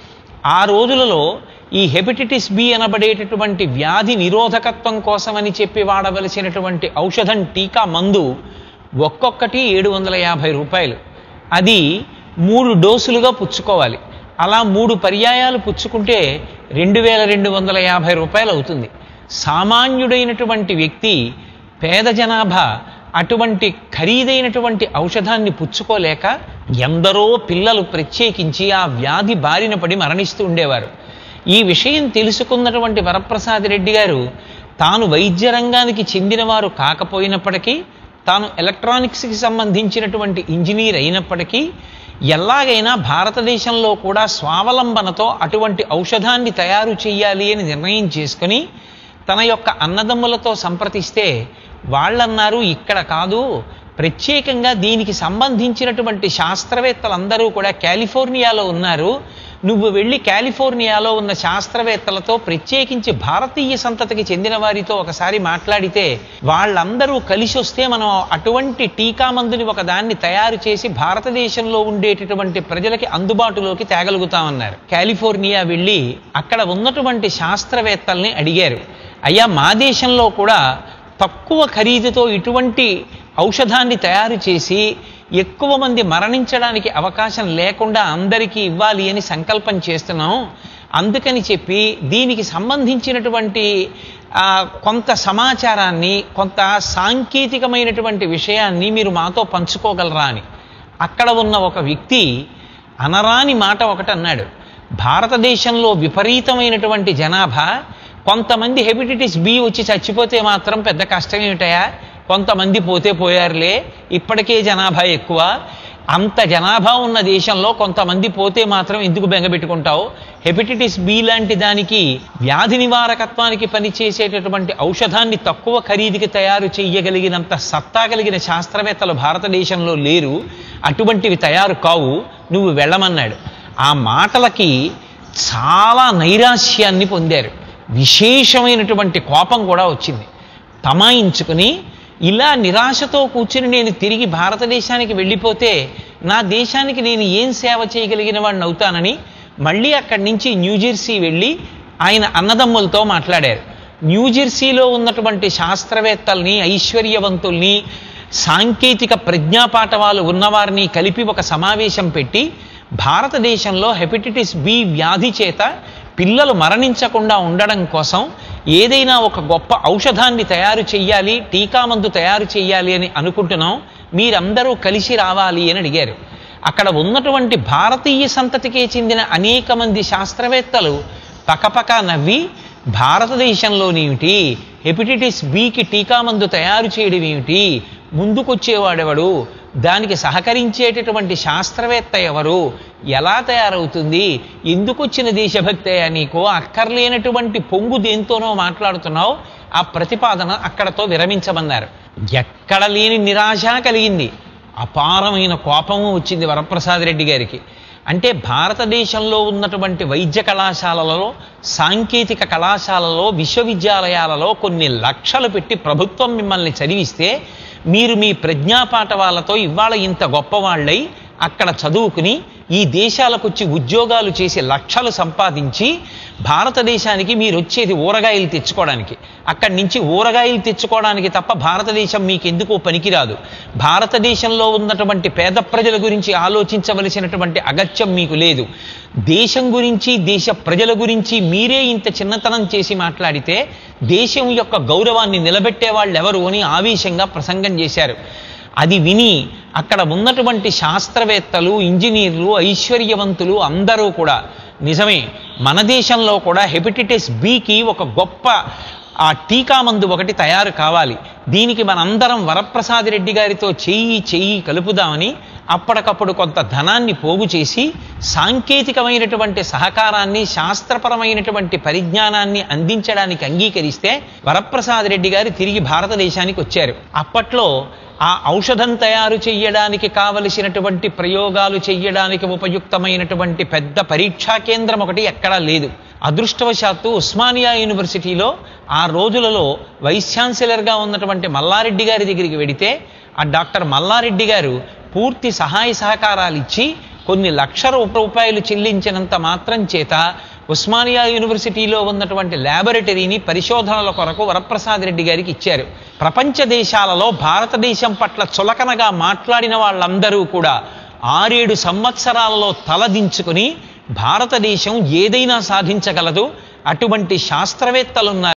ఆ రోజులలో ఈ హెపటైటిస్ బి అనబడేటటువంటి వ్యాధి నిరోధకత్వం కోసమని చెప్పి వాడవలసినటువంటి ఔషధం టీకా మందు ఒక్కొక్కటి ఏడు వందల యాభై రూపాయలు అది మూడు డోసులుగా పుచ్చుకోవాలి అలా మూడు పర్యాయాలు పుచ్చుకుంటే రెండు వేల రెండు వందల యాభై రూపాయలు అవుతుంది సామాన్యుడైనటువంటి వ్యక్తి పేద జనాభా అటువంటి ఖరీదైనటువంటి ఔషధాన్ని పుచ్చుకోలేక ఎందరో పిల్లలు ప్రత్యేకించి ఆ వ్యాధి బారిన పడి మరణిస్తూ ఉండేవారు ఈ విషయం తెలుసుకున్నటువంటి వరప్రసాద్ రెడ్డి గారు తాను వైద్య రంగానికి చెందినవారు కాకపోయినప్పటికీ తాను ఎలక్ట్రానిక్స్కి సంబంధించినటువంటి ఇంజనీర్ అయినప్పటికీ ఎలాగైనా భారతదేశంలో కూడా స్వావలంబనతో అటువంటి ఔషధాన్ని తయారు చేయాలి అని నిర్ణయం చేసుకుని తన యొక్క అన్నదమ్ములతో సంప్రదిస్తే వాళ్ళన్నారు ఇక్కడ కాదు ప్రత్యేకంగా దీనికి సంబంధించినటువంటి శాస్త్రవేత్తలందరూ కూడా కాలిఫోర్నియాలో ఉన్నారు నువ్వు వెళ్ళి కాలిఫోర్నియాలో ఉన్న శాస్త్రవేత్తలతో ప్రత్యేకించి భారతీయ సంతతికి చెందిన వారితో ఒకసారి మాట్లాడితే వాళ్ళందరూ కలిసి వస్తే మనం అటువంటి టీకా మందుని ఒక దాన్ని తయారు చేసి భారతదేశంలో ఉండేటటువంటి ప్రజలకి అందుబాటులోకి తేగలుగుతామన్నారు కాలిఫోర్నియా వెళ్ళి అక్కడ ఉన్నటువంటి శాస్త్రవేత్తల్ని అడిగారు అయ్యా మా దేశంలో కూడా తక్కువ ఖరీదుతో ఇటువంటి ఔషధాన్ని తయారు చేసి ఎక్కువ మంది మరణించడానికి అవకాశం లేకుండా అందరికీ ఇవ్వాలి అని సంకల్పం చేస్తున్నాం అందుకని చెప్పి దీనికి సంబంధించినటువంటి ఆ, కొంత సమాచారాన్ని కొంత సాంకేతికమైనటువంటి విషయాన్ని మీరు మాతో పంచుకోగలరా అని అక్కడ ఉన్న ఒక వ్యక్తి అనరాని మాట ఒకటి అన్నాడు భారతదేశంలో విపరీతమైనటువంటి జనాభా కొంతమంది హెపటైటిస్ బి వచ్చి చచ్చిపోతే మాత్రం పెద్ద కష్టం ఏమిటయా కొంతమంది పోతే పోయారులే ఇప్పటికే జనాభా ఎక్కువ అంత జనాభా ఉన్న దేశంలో కొంతమంది పోతే మాత్రం ఎందుకు బెంగపెట్టుకుంటావు హెపటైటిస్ బి లాంటి దానికి వ్యాధి నివారకత్వానికి పనిచేసేటటువంటి ఔషధాన్ని తక్కువ ఖరీదుకి తయారు చేయగలిగినంత సత్తా కలిగిన శాస్త్రవేత్తలు భారతదేశంలో లేరు అటువంటివి తయారు కావు నువ్వు వెళ్ళమన్నాడు ఆ మాటలకి చాలా నైరాశ్యాన్ని పొందారు విశేషమైనటువంటి కోపం కూడా వచ్చింది తమాయించుకుని ఇలా నిరాశతో కూర్చుని నేను తిరిగి భారతదేశానికి వెళ్ళిపోతే నా దేశానికి నేను ఏం సేవ చేయగలిగిన వాడిని అవుతానని మళ్ళీ అక్కడి నుంచి న్యూజెర్సీ వెళ్ళి ఆయన అన్నదమ్ములతో మాట్లాడారు న్యూజెర్సీలో ఉన్నటువంటి శాస్త్రవేత్తల్ని ఐశ్వర్యవంతుల్ని సాంకేతిక ప్రజ్ఞాపాఠవాలు ఉన్నవారిని కలిపి ఒక సమావేశం పెట్టి భారతదేశంలో హెపటైటిస్ బి వ్యాధి చేత పిల్లలు మరణించకుండా ఉండడం కోసం ఏదైనా ఒక గొప్ప ఔషధాన్ని తయారు చెయ్యాలి టీకా మందు తయారు చెయ్యాలి అని అనుకుంటున్నాం మీరందరూ కలిసి రావాలి అని అడిగారు అక్కడ ఉన్నటువంటి భారతీయ సంతతికే చెందిన అనేక మంది శాస్త్రవేత్తలు పకపక నవ్వి భారతదేశంలోనేమిటి హెపటైటిస్ బికి టీకా మందు తయారు చేయడం ఏమిటి ముందుకొచ్చేవాడెవడు దానికి సహకరించేటటువంటి శాస్త్రవేత్త ఎవరు ఎలా తయారవుతుంది ఎందుకు వచ్చిన దేశభక్తి నీకు అక్కర్లేనటువంటి పొంగు దేంతోనో మాట్లాడుతున్నావు ఆ ప్రతిపాదన అక్కడతో విరమించమన్నారు ఎక్కడ లేని నిరాశ కలిగింది అపారమైన కోపము వచ్చింది వరప్రసాద్ రెడ్డి గారికి అంటే భారతదేశంలో ఉన్నటువంటి వైద్య కళాశాలలలో సాంకేతిక కళాశాలలో విశ్వవిద్యాలయాలలో కొన్ని లక్షలు పెట్టి ప్రభుత్వం మిమ్మల్ని చదివిస్తే మీరు మీ ప్రజ్ఞాపాఠవాలతో ఇవాళ ఇంత గొప్పవాళ్ళై అక్కడ చదువుకుని ఈ దేశాలకు వచ్చి ఉద్యోగాలు చేసి లక్షలు సంపాదించి భారతదేశానికి మీరు వచ్చేది ఊరగాయలు తెచ్చుకోవడానికి అక్కడి నుంచి ఊరగాయలు తెచ్చుకోవడానికి తప్ప భారతదేశం మీకు ఎందుకో పనికిరాదు భారతదేశంలో ఉన్నటువంటి పేద ప్రజల గురించి ఆలోచించవలసినటువంటి అగత్యం మీకు లేదు దేశం గురించి దేశ ప్రజల గురించి మీరే ఇంత చిన్నతనం చేసి మాట్లాడితే దేశం యొక్క గౌరవాన్ని నిలబెట్టే వాళ్ళు ఎవరు అని ఆవేశంగా ప్రసంగం చేశారు అది విని అక్కడ ఉన్నటువంటి శాస్త్రవేత్తలు ఇంజనీర్లు ఐశ్వర్యవంతులు అందరూ కూడా నిజమే మన దేశంలో కూడా హెపటైటిస్ బికి ఒక గొప్ప ఆ టీకా మందు ఒకటి తయారు కావాలి దీనికి మనందరం వరప్రసాద్ రెడ్డి గారితో చెయ్యి చెయ్యి కలుపుదామని అప్పటికప్పుడు కొంత ధనాన్ని పోగు చేసి సాంకేతికమైనటువంటి సహకారాన్ని శాస్త్రపరమైనటువంటి పరిజ్ఞానాన్ని అందించడానికి అంగీకరిస్తే వరప్రసాద్ రెడ్డి గారు తిరిగి భారతదేశానికి వచ్చారు అప్పట్లో ఆ ఔషధం తయారు చేయడానికి కావలసినటువంటి ప్రయోగాలు చేయడానికి ఉపయుక్తమైనటువంటి పెద్ద పరీక్షా కేంద్రం ఒకటి ఎక్కడా లేదు అదృష్టవశాత్తు ఉస్మానియా యూనివర్సిటీలో ఆ రోజులలో వైస్ ఛాన్సలర్గా ఉన్నటువంటి మల్లారెడ్డి గారి దగ్గరికి వెడితే ఆ డాక్టర్ మల్లారెడ్డి గారు పూర్తి సహాయ సహకారాలు ఇచ్చి కొన్ని లక్షల రూపాయలు చెల్లించినంత మాత్రం చేత ఉస్మానియా యూనివర్సిటీలో ఉన్నటువంటి ల్యాబొరేటరీని పరిశోధనల కొరకు వరప్రసాద్ రెడ్డి గారికి ఇచ్చారు ప్రపంచ దేశాలలో భారతదేశం పట్ల చులకనగా మాట్లాడిన వాళ్ళందరూ కూడా ఆరేడు సంవత్సరాలలో తలదించుకుని భారతదేశం ఏదైనా సాధించగలదు అటువంటి శాస్త్రవేత్తలున్నారు